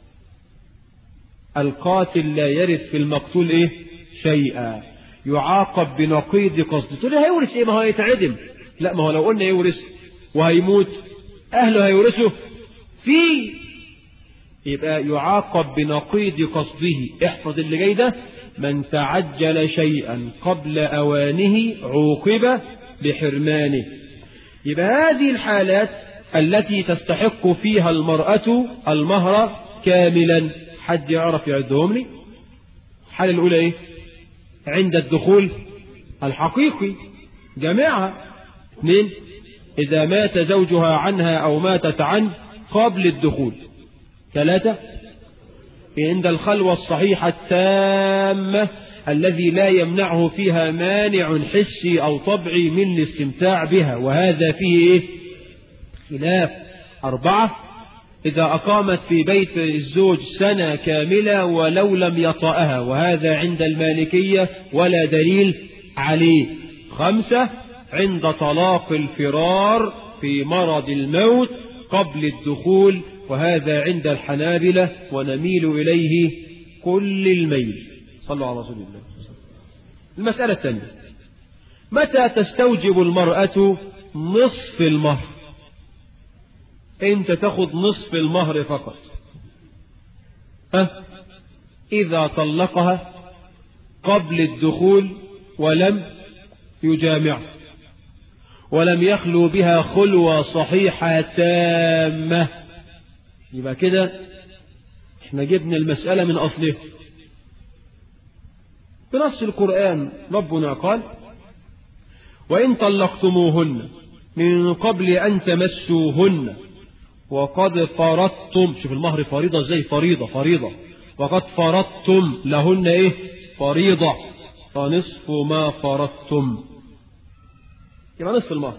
القاتل لا يرث في المقتول ايه شيئا يعاقب بنقيض قصده تقول هيورث ايه ما هو يتعدم لا ما هو لو قلنا يورث وهيموت اهله هيورثه في يبقى يعاقب بنقيض قصده احفظ اللي جاي ده من تعجل شيئا قبل اوانه عوقب بحرمانه يبقى هذه الحالات التي تستحق فيها المرأة المهر كاملا حد يعرف يعدهم لي الحالة الأولى إيه عند الدخول الحقيقي جميعها اثنين إذا مات زوجها عنها أو ماتت عنه قبل الدخول ثلاثة عند الخلوة الصحيحة التامة الذي لا يمنعه فيها مانع حسي أو طبعي من الاستمتاع بها وهذا فيه إيه؟ خلاف أربعة إذا أقامت في بيت الزوج سنة كاملة ولو لم يطأها وهذا عند المالكية ولا دليل عليه خمسة عند طلاق الفرار في مرض الموت قبل الدخول وهذا عند الحنابلة ونميل إليه كل الميل صلوا على رسول الله المسألة الثانية متى تستوجب المرأة نصف المهر انت تاخد نصف المهر فقط ها إذا طلقها قبل الدخول ولم يجامع ولم يخلو بها خلوة صحيحة تامة يبقى كده احنا جبنا المسألة من أصلها بنص القرآن ربنا قال وإن طلقتموهن من قبل أن تمسوهن وقد فرضتم شوف المهر فريضة ازاي فريضة فريضة وقد فرضتم لهن ايه فريضة فنصف ما فرضتم يبقى نصف المهر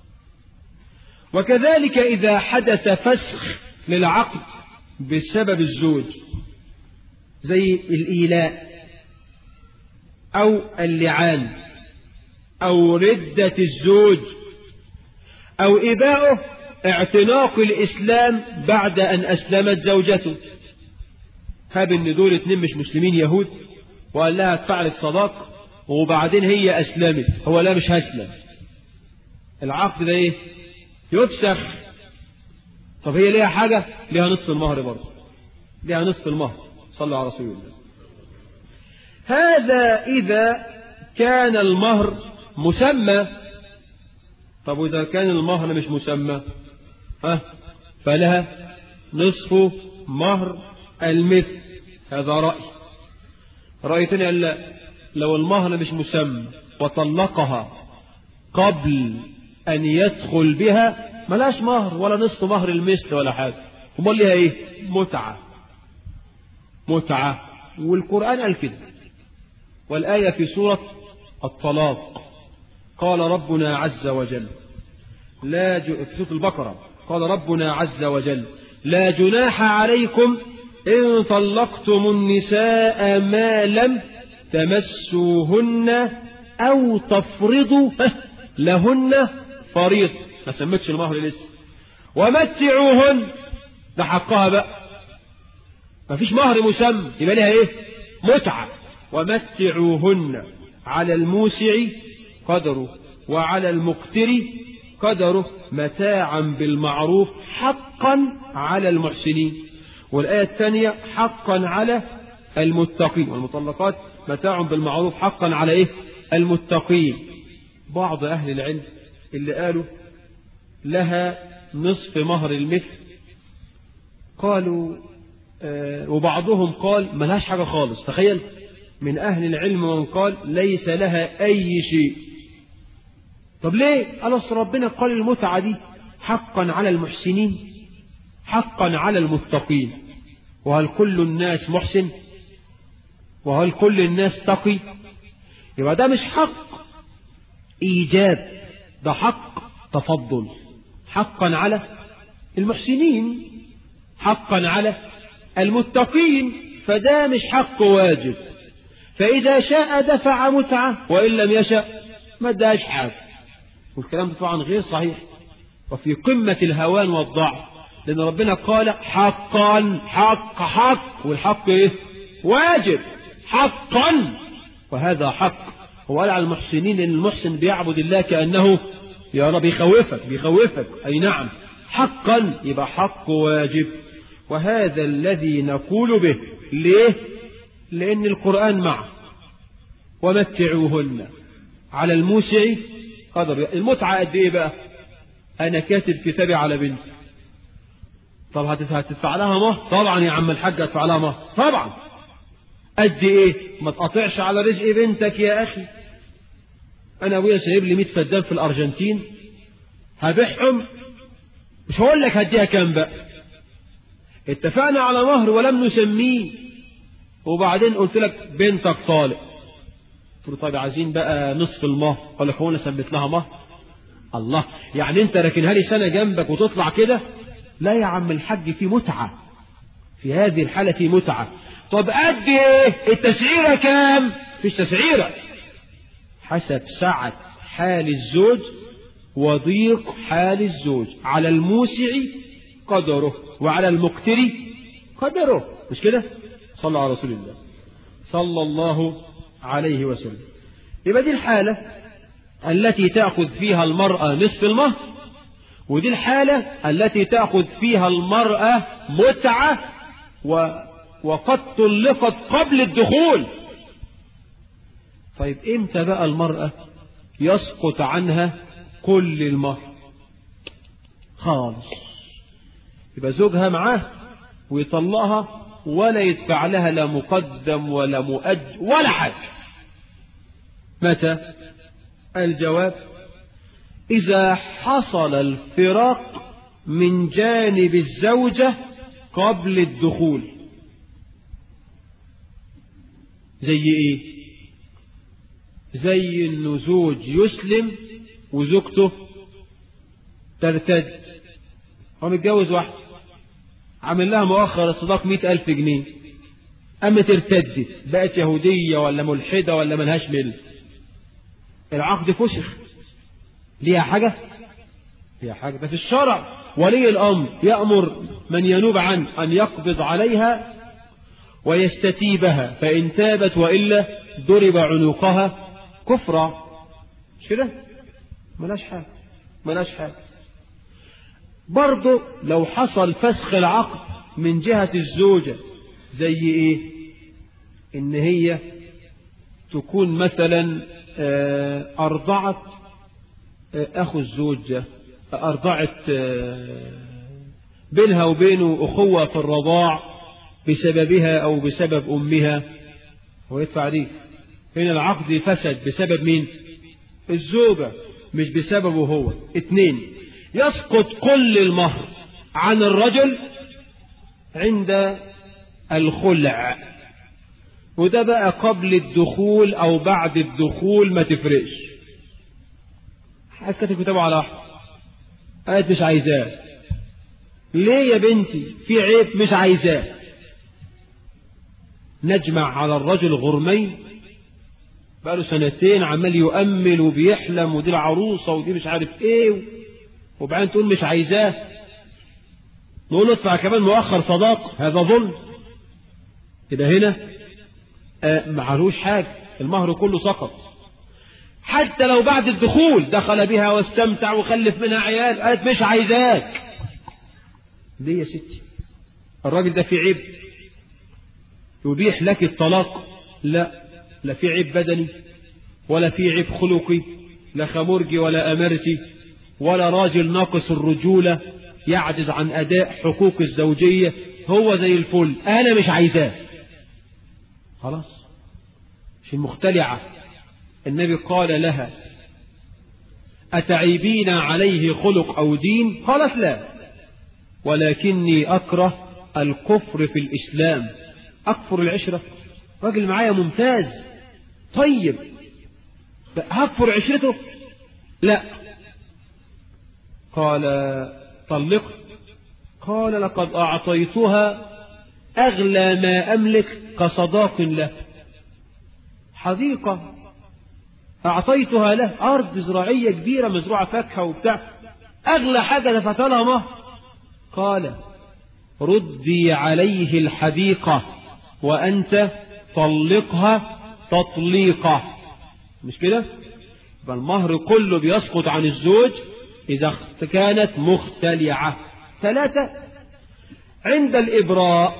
وكذلك إذا حدث فسخ للعقد بسبب الزوج زي الإيلاء أو اللعان أو ردة الزوج أو إباؤه اعتناق الإسلام بعد أن أسلمت زوجته هاب إن دول اتنين مش مسلمين يهود وقال لها ادفع لك صداق وبعدين هي أسلمت هو لا مش هسلم العقد ده إيه يفسخ طب هي ليها حاجة ليها نصف المهر برضه ليها نصف المهر صلى على رسول الله هذا إذا كان المهر مسمى طب وإذا كان المهر مش مسمى ها فلها نصف مهر المثل هذا رأي رأي تاني قال لا لو المهر مش مسمى وطلقها قبل أن يدخل بها ملاش مهر ولا نصف مهر المثل ولا حاجة امال ليها ايه متعة متعة والقرآن قال كده والآية في سورة الطلاق قال ربنا عز وجل لا ج... في سورة البقرة قال ربنا عز وجل لا جناح عليكم إن طلقتم النساء ما لم تمسوهن أو تفرضوا لهن فريض ما سمتش المهر لسه ومتعوهن ده حقها بقى ما فيش مهر مسمى يبقى لها ايه متعة ومتعوهن على الموسع قدره وعلى المقتر قدره متاعا بالمعروف حقا على المحسنين والآية الثانية حقا على المتقين والمطلقات متاع بالمعروف حقا على إيه المتقين بعض أهل العلم اللي قالوا لها نصف مهر المثل قالوا آه وبعضهم قال ملهاش حاجة خالص تخيل من أهل العلم من قال ليس لها أي شيء طب ليه قال أصل ربنا قال المتعة دي حقا على المحسنين حقا على المتقين وهل كل الناس محسن وهل كل الناس تقي يبقى ده مش حق إيجاب ده حق تفضل حقا على المحسنين حقا على المتقين فده مش حق واجب فإذا شاء دفع متعة وإن لم يشاء ما اداش حاجة والكلام ده طبعا غير صحيح وفي قمة الهوان والضعف لأن ربنا قال حقا حق حق والحق إيه واجب حقا وهذا حق هو قال على المحسنين إن المحسن بيعبد الله كأنه يا رب يخوفك بيخوفك أي نعم حقا يبقى حق واجب وهذا الذي نقول به ليه لأن القرآن معه ومتعوهن على الموسع قدر المتعة قد إيه بقى أنا كاتب كتابي على بنتي طب هتدفع لها مهر طبعا يا عم الحاج هتدفع لها مهر طبعا قد ايه ما تقطعش على رزق بنتك يا اخي انا ابويا سايب لي 100 فدان في الارجنتين هبيعهم مش هقول لك هديها كام بقى اتفقنا على مهر ولم نسميه وبعدين قلت لك بنتك طالق قلت له طيب عايزين بقى نصف المهر قال لك هو انا سميت لها مهر الله يعني انت راكنها لي سنه جنبك وتطلع كده لا يا عم الحاج في متعة في هذه الحالة في متعة طب قد ايه التسعيرة كام فيش تسعيرة حسب سعة حال الزوج وضيق حال الزوج على الموسع قدره وعلى المقتر قدره مش كده صلى على رسول الله صلى الله عليه وسلم يبقى دي الحالة التي تأخذ فيها المرأة نصف المهر ودي الحالة التي تأخذ فيها المرأة متعة و... وقد طلقت قبل الدخول طيب امتى بقى المرأة يسقط عنها كل المهر خالص يبقى زوجها معاه ويطلقها ولا يدفع لها لا مقدم ولا مؤجل ولا حاجة متى الجواب إذا حصل الفراق من جانب الزوجة قبل الدخول زي ايه زي انه زوج يسلم وزوجته ترتد هو متجوز واحدة عامل لها مؤخر الصداق مئة ألف جنيه قامت ارتدت بقت يهودية ولا ملحدة ولا ملهاش مل العقد فسخ ليها حاجة ليها حاجة ده في الشرع ولي الأمر يأمر من ينوب عنه أن يقبض عليها ويستتيبها فإن تابت وإلا ضرب عنقها كفرا مش كده ملاش حاجة ملاش حاجة برضه لو حصل فسخ العقد من جهة الزوجة زي ايه ان هي تكون مثلا ارضعت اخو الزوجة ارضعت بينها وبينه اخوة في الرضاع بسببها او بسبب امها ويدفع دي هنا العقد فسد بسبب مين الزوجة مش بسببه هو اتنين يسقط كل المهر عن الرجل عند الخلع وده بقى قبل الدخول او بعد الدخول ما تفرقش كتب كتابه على واحد قالت مش عايزاه ليه يا بنتي في عيب مش عايزاه نجمع على الرجل غرمين بقاله سنتين عمال يؤمل وبيحلم ودي العروسة ودي مش عارف ايه وبعدين تقول مش عايزاه نقول له ادفع كمان مؤخر صداق هذا ظلم كده هنا آه معلوش حاجة المهر كله سقط حتى لو بعد الدخول دخل بها واستمتع وخلف منها عيال قالت مش عايزاك ليه يا ستي الراجل ده في عيب يبيح لك الطلاق لا لا في عيب بدني ولا في عيب خلقي لا خمرجي ولا أمرتي ولا راجل ناقص الرجولة يعجز عن أداء حقوق الزوجية هو زي الفل أنا مش عايزاه خلاص مش المختلعة النبي قال لها أتعيبين عليه خلق أو دين قالت لا ولكني أكره الكفر في الإسلام أكفر العشرة راجل معايا ممتاز طيب هكفر عشرته لا قال طلق قال لقد أعطيتها أغلى ما أملك كصداق له حديقة أعطيتها له أرض زراعية كبيرة مزروعة فاكهة وبتاع أغلى حاجة دفعت لها مهر قال ردي عليه الحديقة وأنت طلقها تطليقة مش كده يبقى المهر كله بيسقط عن الزوج إذا كانت مختلعة ثلاثة عند الإبراء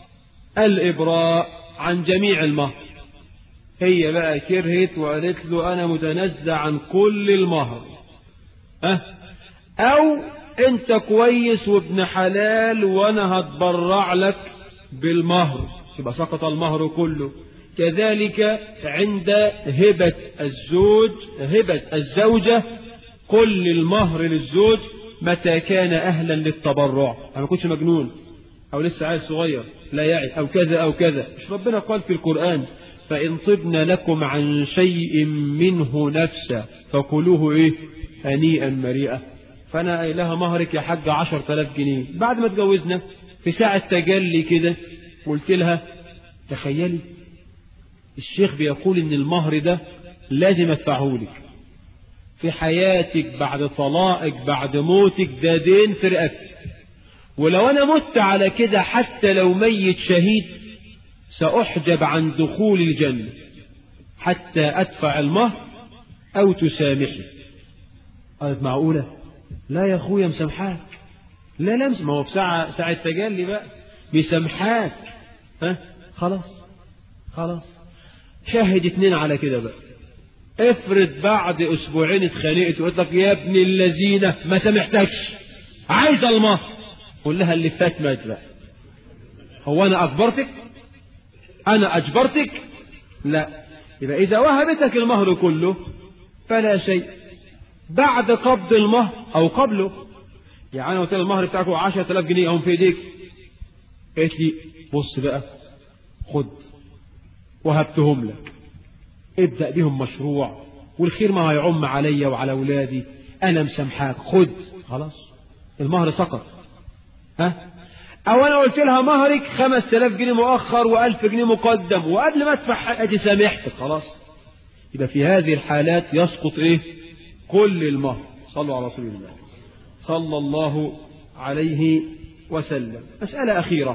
الإبراء عن جميع المهر هي بقى كرهت وقالت له أنا متنزع عن كل المهر أه؟ أو أنت كويس وابن حلال وأنا هتبرع لك بالمهر يبقى سقط المهر كله كذلك عند هبة الزوج هبة الزوجة كل المهر للزوج متى كان أهلا للتبرع أنا ما كنتش مجنون أو لسه عيل صغير لا يعي أو كذا أو كذا مش ربنا قال في القرآن فإن طبن لكم عن شيء منه نفسا فكلوه إيه هنيئا مريئا فأنا قايل لها مهرك يا حاج عشر تلاف جنيه بعد ما اتجوزنا في ساعة تجلي كده قلت لها تخيلي الشيخ بيقول ان المهر ده لازم ادفعه لك في حياتك بعد طلاقك بعد موتك ده دين في رقبتي ولو انا مت على كده حتى لو ميت شهيد سأحجب عن دخول الجنة حتى أدفع المهر أو تسامحي قالت معقولة لا يا أخويا مسامحاك لا لا ما هو بساعة ساعة تجلي بقى بيسامحاك ها خلاص خلاص شاهد اتنين على كده بقى افرض بعد اسبوعين اتخانقت وقلت لك يا ابن الذين ما سامحتكش عايز المهر قول لها اللي فات مات بقى هو انا اجبرتك انا اجبرتك لا يبقى اذا وهبتك المهر كله فلا شيء بعد قبض المهر أو قبله يعني أنا قلت المهر بتاعك 10000 جنيه أهم في إيديك قالت لي بص بقى خد وهبتهم لك ابدأ بهم مشروع والخير ما هيعم عليا وعلى أولادي أنا مسامحاك خد خلاص المهر سقط ها أو أنا قلت لها مهرك 5000 جنيه مؤخر و1000 جنيه مقدم وقبل ما أدفع حقتي سامحتك خلاص يبقى في هذه الحالات يسقط إيه كل المهر صلوا على رسول الله صلى الله عليه وسلم مسألة أخيرة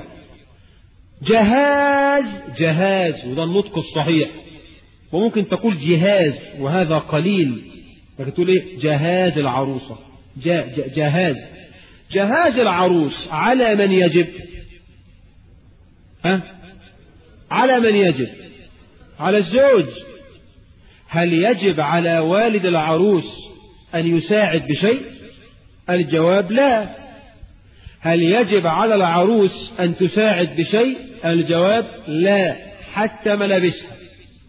جهاز جهاز وده النطق الصحيح وممكن تقول جهاز وهذا قليل لكن تقول ايه جهاز العروسة جهاز جهاز العروس على من يجب ها على من يجب على الزوج هل يجب على والد العروس أن يساعد بشيء الجواب لا هل يجب على العروس أن تساعد بشيء الجواب لا حتى ملابسها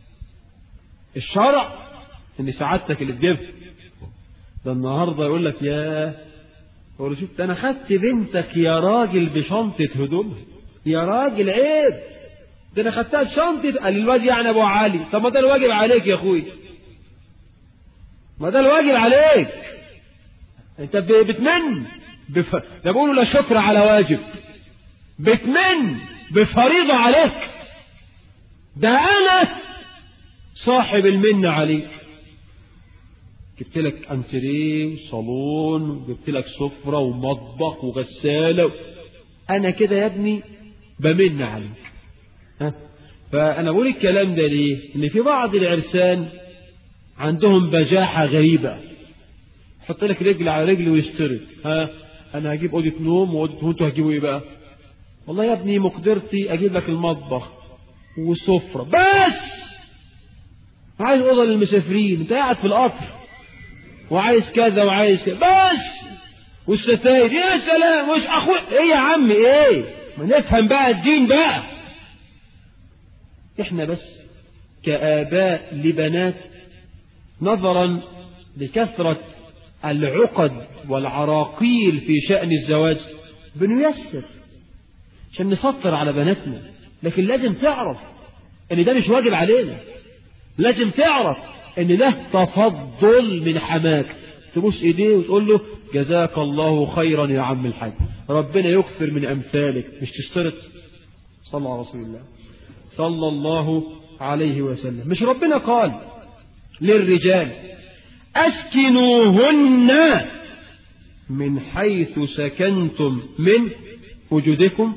الشرع ان سعادتك اللي تجيبها ده النهارده يقول لك يا هو شفت انا خدت بنتك يا راجل بشنطه هدومها يا راجل عيب ده انا خدتها بشنطه قال الواد يعني ابو علي طب ما ده الواجب عليك يا اخوي ما ده الواجب عليك انت بتمن بف... ده بيقولوا لا شكر على واجب بتمن بفريضة عليك ده أنا صاحب المنة عليك جبت لك انتريه وصالون وجبت لك سفرة ومطبخ وغسالة أنا كده يا ابني بمن عليك ها؟ فأنا بقول الكلام ده ليه إن في بعض العرسان عندهم بجاحة غريبة يحط لك رجل على رجل ويشترط ها أنا هجيب أوضة نوم وأوضة وأنتوا هتجيبوا إيه بقى والله يا ابني مقدرتي أجيب لك المطبخ وسفرة بس عايز أوضة للمسافرين أنت قاعد في القطر وعايز كذا وعايز كذا بس والستاير يا سلام مش أخوي إيه يا عم إيه ما نفهم بقى الدين بقى إحنا بس كآباء لبنات نظرا لكثرة العقد والعراقيل في شأن الزواج بنيسر عشان نسطر على بناتنا لكن لازم تعرف ان ده مش واجب علينا لازم تعرف ان ده تفضل من حماك تبوس ايديه وتقول له جزاك الله خيرا يا عم الحاج ربنا يكثر من امثالك مش تشترط صلى على رسول الله صلى الله عليه وسلم مش ربنا قال للرجال أسكنوهن من حيث سكنتم من وجودكم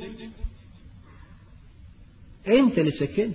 انت اللي سكنت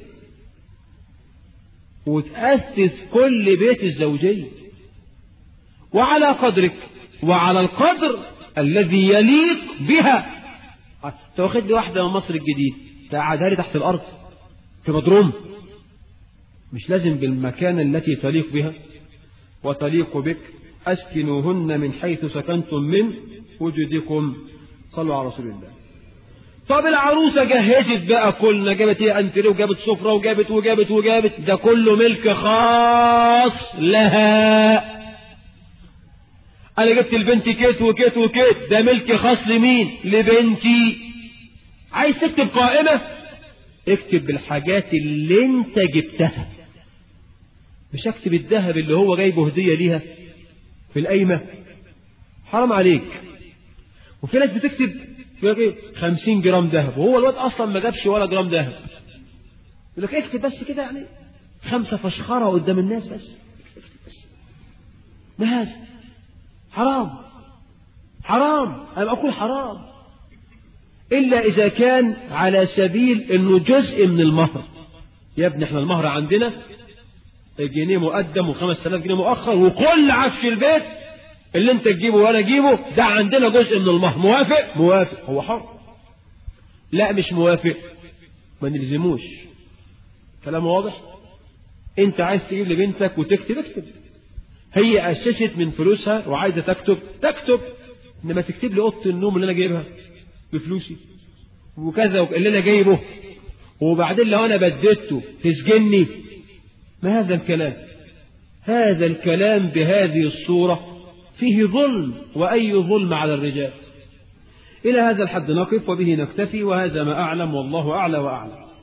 وتأسس كل بيت الزوجية وعلى قدرك وعلى القدر الذي يليق بها انت واخد لي واحدة من مصر الجديد تقعدها لي تحت الأرض في مضروم مش لازم بالمكان التي تليق بها وتليق بك أسكنوهن من حيث سكنتم من وجودكم صلوا على رسول الله طب العروسة جهزت بقى كلنا جابت ايه انتريه وجابت سفرة وجابت وجابت وجابت ده كله ملك خاص لها انا جبت البنت كيت وكيت وكيت ده ملك خاص لمين لبنتي عايز تكتب قائمة اكتب بالحاجات اللي انت جبتها مش اكتب الذهب اللي هو جايبه هدية ليها في القايمة حرام عليك وفي ناس بتكتب يقول ايه 50 جرام ذهب وهو الواد اصلا ما جابش ولا جرام ذهب يقول لك اكتب بس كده يعني خمسة فشخرة قدام الناس بس اكتب بس ما هذا حرام حرام انا اقول حرام الا اذا كان على سبيل انه جزء من المهر يا ابني احنا المهر عندنا جنيه مقدم وخمس آلاف جنيه مؤخر وكل عفش البيت اللي انت تجيبه وانا اجيبه ده عندنا جزء من المهر موافق موافق هو حر لا مش موافق ما نلزموش كلام واضح انت عايز تجيب لبنتك وتكتب اكتب هي اسست من فلوسها وعايزه تكتب تكتب انما تكتب لي اوضه النوم اللي انا جايبها بفلوسي وكذا اللي انا جايبه وبعدين لو انا بديته تسجني ما هذا الكلام هذا الكلام بهذه الصورة فيه ظلم وأي ظلم على الرجال إلى هذا الحد نقف وبه نكتفي وهذا ما أعلم والله أعلى وأعلم